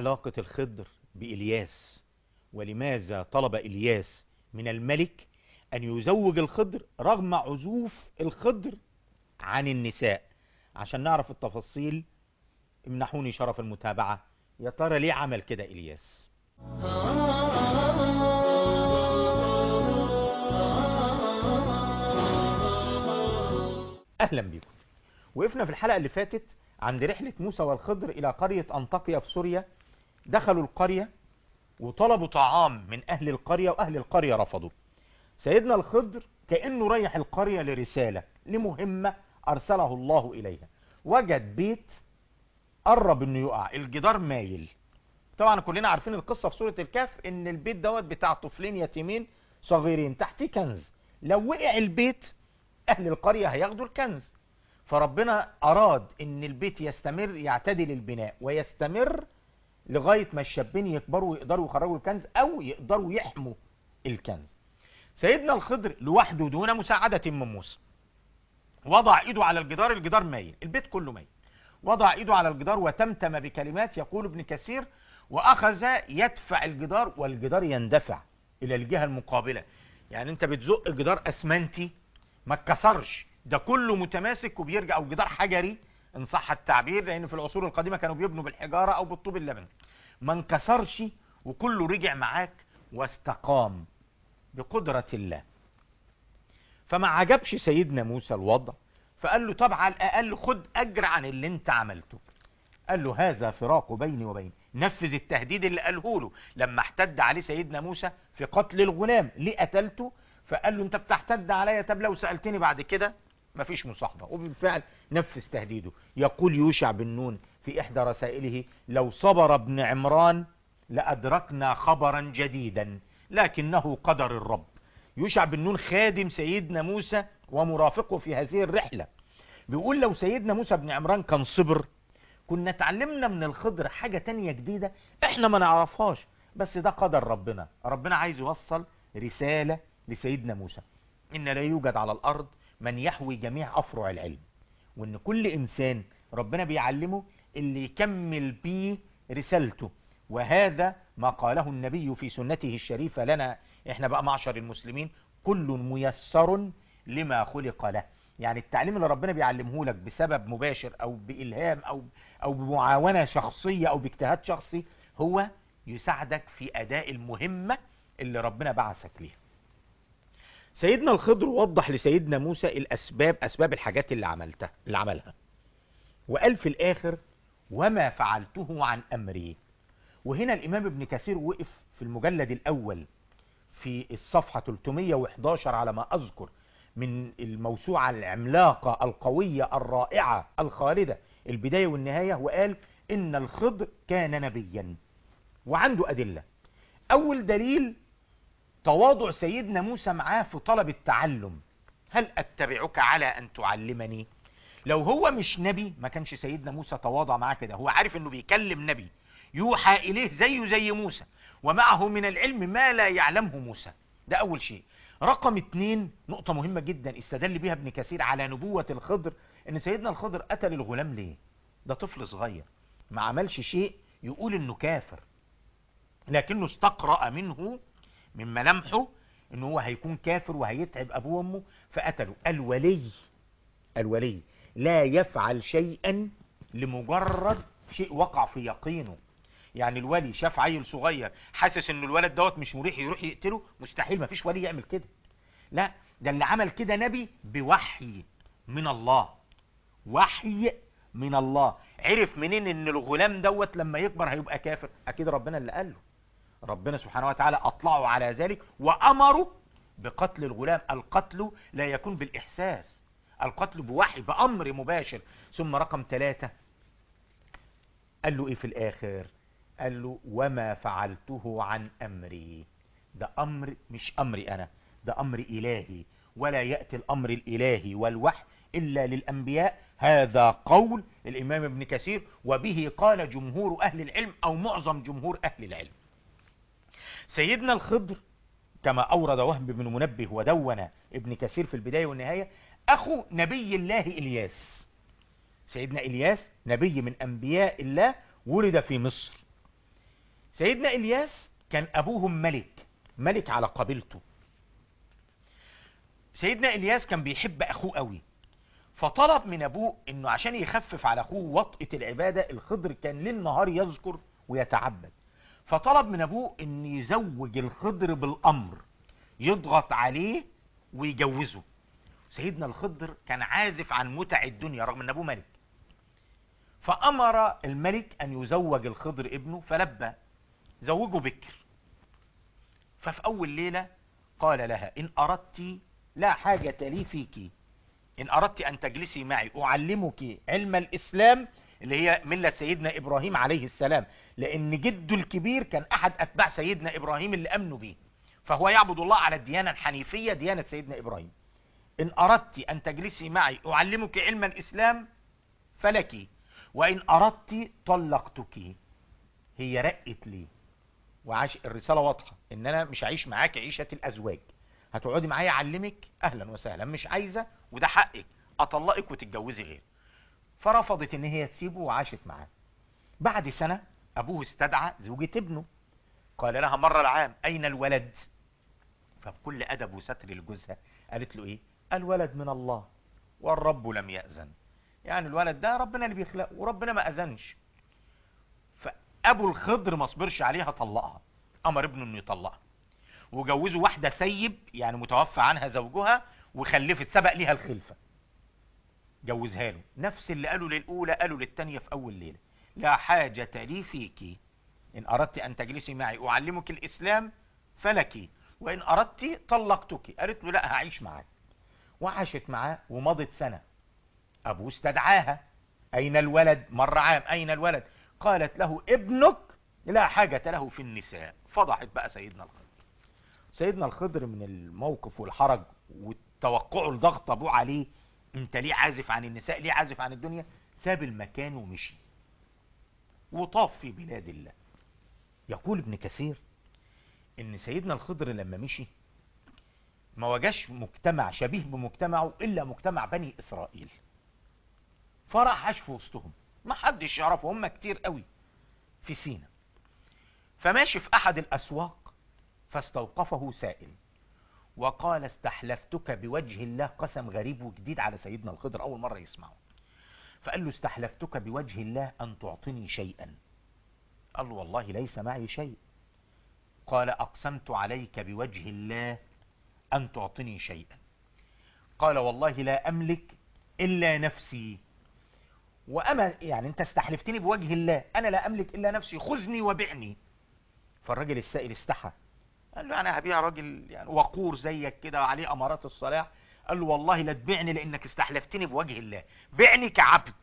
علاقة الخضر بإلياس ولماذا طلب إلياس من الملك أن يزوج الخضر رغم عزوف الخضر عن النساء عشان نعرف التفاصيل امنحوني شرف المتابعة يا ترى ليه عمل كده إلياس أهلا بكم وقفنا في الحلقة اللي فاتت عند رحلة موسى والخضر إلى قرية أنطاكيا في سوريا دخلوا القرية وطلبوا طعام من أهل القرية وأهل القرية رفضوا سيدنا الخضر كأنه ريح القرية لرسالة لمهمة أرسله الله إليها وجد بيت قرب انه يقع الجدار مايل طبعا كلنا عارفين القصة في سورة الكهف ان البيت دوت بتاع طفلين يتيمين صغيرين تحتيه كنز لو وقع البيت اهل القرية هياخدوا الكنز فربنا اراد ان البيت يستمر يعتدل البناء ويستمر لغاية ما الشابين يكبروا ويقدروا يخرجوا الكنز او يقدروا يحموا الكنز سيدنا الخضر لوحده دون مساعدة من موسى وضع ايده على الجدار الجدار مايل البيت كله مايل وضع ايده على الجدار وتمتم بكلمات يقول ابن كثير واخذ يدفع الجدار والجدار يندفع الى الجهة المقابلة يعني انت بتزق جدار اسمنتي ما اتكسرش ده كله متماسك وبيرجع او جدار حجري ان صح التعبير لان في العصور القديمة كانوا بيبنوا بالحجارة او بالطوب اللبن ما انكسرش وكله رجع معاك واستقام بقدرة الله فما عجبش سيدنا موسى الوضع فقال له طب على الاقل خد اجر عن اللي انت عملته قال له هذا فراق بيني وبين نفذ التهديد اللي قاله له لما احتد عليه سيدنا موسى في قتل الغلام ليه قتلته فقال له انت بتحتد عليا طب لو سألتني بعد كده مفيش مصاحبة وبالفعل نفذ تهديده يقول يوشع بن نون في احدى رسائله لو صبر ابن عمران لأدركنا خبرا جديدا لكنه قدر الرب يوشع بن نون خادم سيدنا موسى ومرافقه في هذه الرحلة بيقول لو سيدنا موسى بن عمران كان صبر كنا اتعلمنا من الخضر حاجة تانية جديدة احنا ما نعرفهاش بس ده قدر ربنا ربنا عايز يوصل رسالة لسيدنا موسى ان لا يوجد على الارض من يحوي جميع افرع العلم وان كل انسان ربنا بيعلمه اللي يكمل بيه رسالته وهذا ما قاله النبي في سنته الشريفة لنا احنا بقى معشر المسلمين كل ميسر لما خلق له يعني التعليم اللي ربنا بيعلمه لك بسبب مباشر او بإلهام او او بمعاونة شخصية او باجتهاد شخصي هو يساعدك في اداء المهمة اللي ربنا بعثك ليها سيدنا الخضر وضح لسيدنا موسى الاسباب اسباب الحاجات اللي عملتها اللي عملها وقال في الاخر وما فعلته عن امري وهنا الامام ابن كثير وقف في المجلد الاول في الصفحة 311 على ما اذكر من الموسوعة العملاقة القوية الرائعة الخالدة البداية والنهاية وقال ان الخضر كان نبيا وعنده ادلة اول دليل تواضع سيدنا موسى معاه في طلب التعلم هل اتبعك على ان تعلمني لو هو مش نبي ما كانش سيدنا موسى تواضع معاه كده هو عارف انه بيكلم نبي يوحى اليه زيه زي موسى ومعه من العلم ما لا يعلمه موسى ده اول شيء رقم اتنين نقطة مهمة جدا استدل بها ابن كثير على نبوة الخضر ان سيدنا الخضر قتل الغلام ليه ده طفل صغير ما عملش شيء يقول انه كافر لكنه استقرأ منه من ملامحه انه هو هيكون كافر وهيتعب ابوه وامه فقتله الولي الولي لا يفعل شيئا لمجرد شيء وقع في يقينه يعني الولي شاف عيل صغير حاسس ان الولد دوت مش مريح يروح يقتله مستحيل ما فيش ولي يعمل كده لا ده اللي عمل كده نبي بوحي من الله وحي من الله عرف منين ان الغلام دوت لما يكبر هيبقى كافر اكيد ربنا اللي قال له ربنا سبحانه وتعالى اطلعه على ذلك وامره بقتل الغلام القتل لا يكون بالاحساس القتل بوحي بامر مباشر ثم رقم ثلاثة قال له ايه في الاخر قال له وما فعلته عن امري ده امر مش امري انا ده امر الهي ولا يأتي الامر الالهي والوحي الا للانبياء هذا قول الامام ابن كثير وبه قال جمهور اهل العلم او معظم جمهور اهل العلم سيدنا الخضر كما اورد وهب بن منبه ودون ابن كثير في البداية والنهاية اخو نبي الله الياس سيدنا الياس نبي من انبياء الله ولد في مصر سيدنا الياس كان ابوهم ملك ملك على قبيلته سيدنا الياس كان بيحب اخوه قوي فطلب من ابوه انه عشان يخفف على اخوه وطئة العبادة الخضر كان ليل نهار يذكر ويتعبد فطلب من ابوه ان يزوج الخضر بالامر يضغط عليه ويجوزه سيدنا الخضر كان عازف عن متع الدنيا رغم ان ابوه ملك فامر الملك ان يزوج الخضر ابنه فلبى زوجه بكر ففي اول ليلة قال لها ان اردت لا حاجة لي فيك ان اردت ان تجلسي معي اعلمك علم الاسلام اللي هي ملة سيدنا ابراهيم عليه السلام لان جده الكبير كان احد اتباع سيدنا ابراهيم اللي امنوا به فهو يعبد الله على الديانة الحنيفية ديانة سيدنا ابراهيم ان اردت ان تجلسي معي اعلمك علم الاسلام فلك وان اردت طلقتك هي رقت لي وعاش الرسالة واضحة ان انا مش هعيش معاك عيشة الازواج هتقعدي معايا اعلمك اهلا وسهلا مش عايزة وده حقك اطلقك وتتجوزي غير فرفضت ان هي تسيبه وعاشت معاه بعد سنة ابوه استدعى زوجة ابنه قال لها مر العام اين الولد فبكل ادب وستر لجوزها قالت له ايه الولد من الله والرب لم يأذن يعني الولد ده ربنا اللي بيخلقه وربنا ما اذنش فابو الخضر ما صبرش عليها طلقها امر ابنه انه يطلقها وجوزه واحدة سيب يعني متوفى عنها زوجها وخلفت سبق ليها الخلفة جوزها له نفس اللي قالوا للأولى قالوا للتانية في أول ليلة لا حاجة لي فيك إن أردت أن تجلسي معي أعلمك الإسلام فلك وإن أردت طلقتك قالت له لا هعيش معاك وعاشت معاه ومضت سنة أبوه استدعاها أين الولد مر عام أين الولد قالت له ابنك لا حاجة له في النساء فضحت بقى سيدنا الخضر سيدنا الخضر من الموقف والحرج وتوقعه الضغط ابوه عليه انت ليه عازف عن النساء ليه عازف عن الدنيا ساب المكان ومشي وطاف في بلاد الله يقول ابن كثير ان سيدنا الخضر لما مشي ما وجاش مجتمع شبيه بمجتمعه الا مجتمع بني اسرائيل فراح عاش في وسطهم ما حدش يعرفه هم كتير قوي في سينا فماشي في احد الاسواق فاستوقفه سائل وقال استحلفتك بوجه الله قسم غريب وجديد على سيدنا الخضر اول مرة يسمعه فقال له استحلفتك بوجه الله ان تعطني شيئا قال له والله ليس معي شيء قال اقسمت عليك بوجه الله ان تعطني شيئا قال والله لا املك الا نفسي واما يعني انت استحلفتني بوجه الله انا لا املك الا نفسي خذني وبعني فالراجل السائل استحى قال له انا هبيع راجل يعني وقور زيك كده وعليه امارات الصلاح قال له والله لا تبيعني لانك استحلفتني بوجه الله بعني كعبد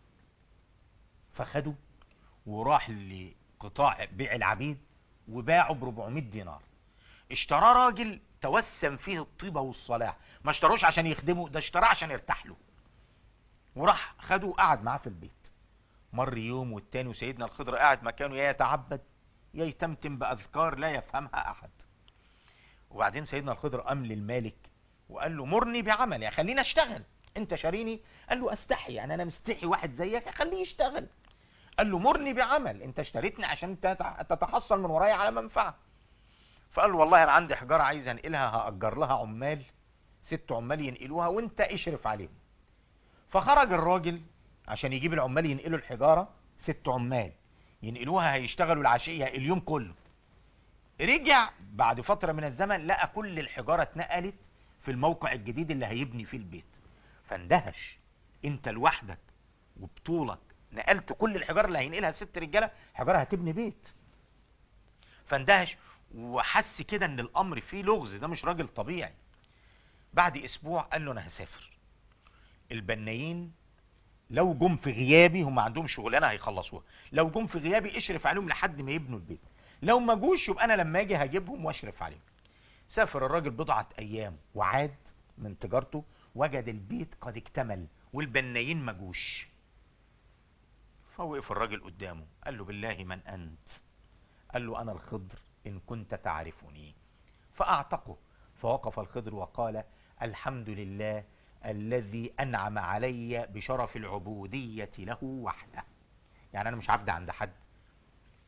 فخده وراح لقطاع بيع العبيد وباعه ب 400 دينار اشتراه راجل توسم فيه الطيبة والصلاح ما اشتروش عشان يخدمه ده اشتراه عشان يرتاح له وراح خده وقعد معاه في البيت مر يوم والتاني وسيدنا الخضر قاعد مكانه يا يتعبد يا يتمتم بأذكار لا يفهمها أحد وبعدين سيدنا الخضر قام للمالك وقال له مرني بعمل يعني خليني اشتغل انت شاريني قال له استحي يعني انا مستحي واحد زيك خليه يشتغل قال له مرني بعمل انت اشتريتني عشان تتحصل من ورايا على منفعة فقال له والله انا عندي حجارة عايز انقلها هأجر لها عمال ست عمال ينقلوها وانت اشرف عليهم فخرج الراجل عشان يجيب العمال ينقلوا الحجارة ست عمال ينقلوها هيشتغلوا العشية اليوم كله رجع بعد فترة من الزمن لقى كل الحجارة اتنقلت في الموقع الجديد اللي هيبني فيه البيت فاندهش انت لوحدك وبطولك نقلت كل الحجارة اللي هينقلها ست رجالة حجارة هتبني بيت فاندهش وحس كده ان الامر فيه لغز ده مش راجل طبيعي بعد اسبوع قال له انا هسافر البنايين لو جم في غيابي هم عندهم شغلانه هيخلصوها لو جم في غيابي اشرف عليهم لحد ما يبنوا البيت لو ما جوش يبقى انا لما اجي هجيبهم واشرف عليهم سافر الراجل بضعة ايام وعاد من تجارته وجد البيت قد اكتمل والبنايين ما جوش فوقف الراجل قدامه قال له بالله من انت قال له انا الخضر ان كنت تعرفني فاعتقه فوقف الخضر وقال الحمد لله الذي أنعم علي بشرف العبودية له وحده يعني أنا مش عبد عند حد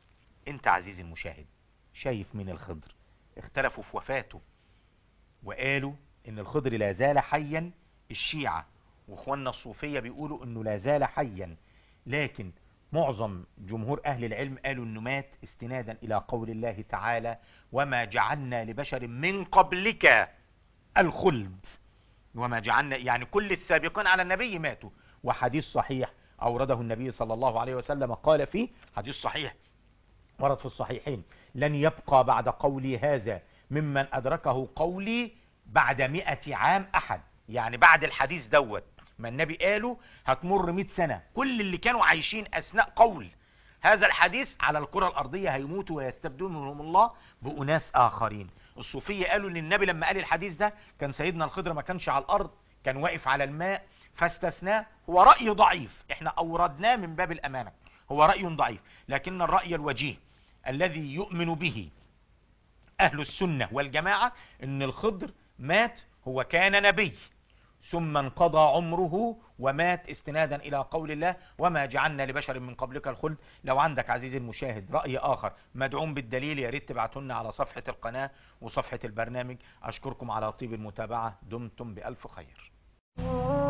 انت عزيزي المشاهد شايف من الخضر اختلفوا في وفاته وقالوا ان الخضر لا زال حيا الشيعة واخواننا الصوفية بيقولوا انه لا زال حيا لكن معظم جمهور اهل العلم قالوا انه مات استنادا الى قول الله تعالى وما جعلنا لبشر من قبلك الخلد وما جعلنا يعني كل السابقين على النبي ماتوا وحديث صحيح اورده النبي صلى الله عليه وسلم قال فيه حديث صحيح ورد في الصحيحين لن يبقى بعد قولي هذا ممن أدركه قولي بعد مئة عام أحد يعني بعد الحديث دوت ما النبي قاله هتمر مئة سنة كل اللي كانوا عايشين أثناء قول هذا الحديث على الكرة الأرضية هيموتوا ويستبدون منهم الله بأناس آخرين الصوفية قالوا ان النبي لما قال الحديث ده كان سيدنا الخضر ما كانش على الأرض كان واقف على الماء فاستثناه هو رأي ضعيف احنا أوردناه من باب الأمانة هو رأي ضعيف لكن الرأي الوجيه الذي يؤمن به أهل السنة والجماعة ان الخضر مات هو كان نبي ثم انقضى عمره ومات استنادا إلى قول الله وما جعلنا لبشر من قبلك الخلد لو عندك عزيزي المشاهد رأي آخر مدعوم بالدليل يا ريت تبعتونا على صفحة القناة وصفحة البرنامج أشكركم على طيب المتابعة دمتم بألف خير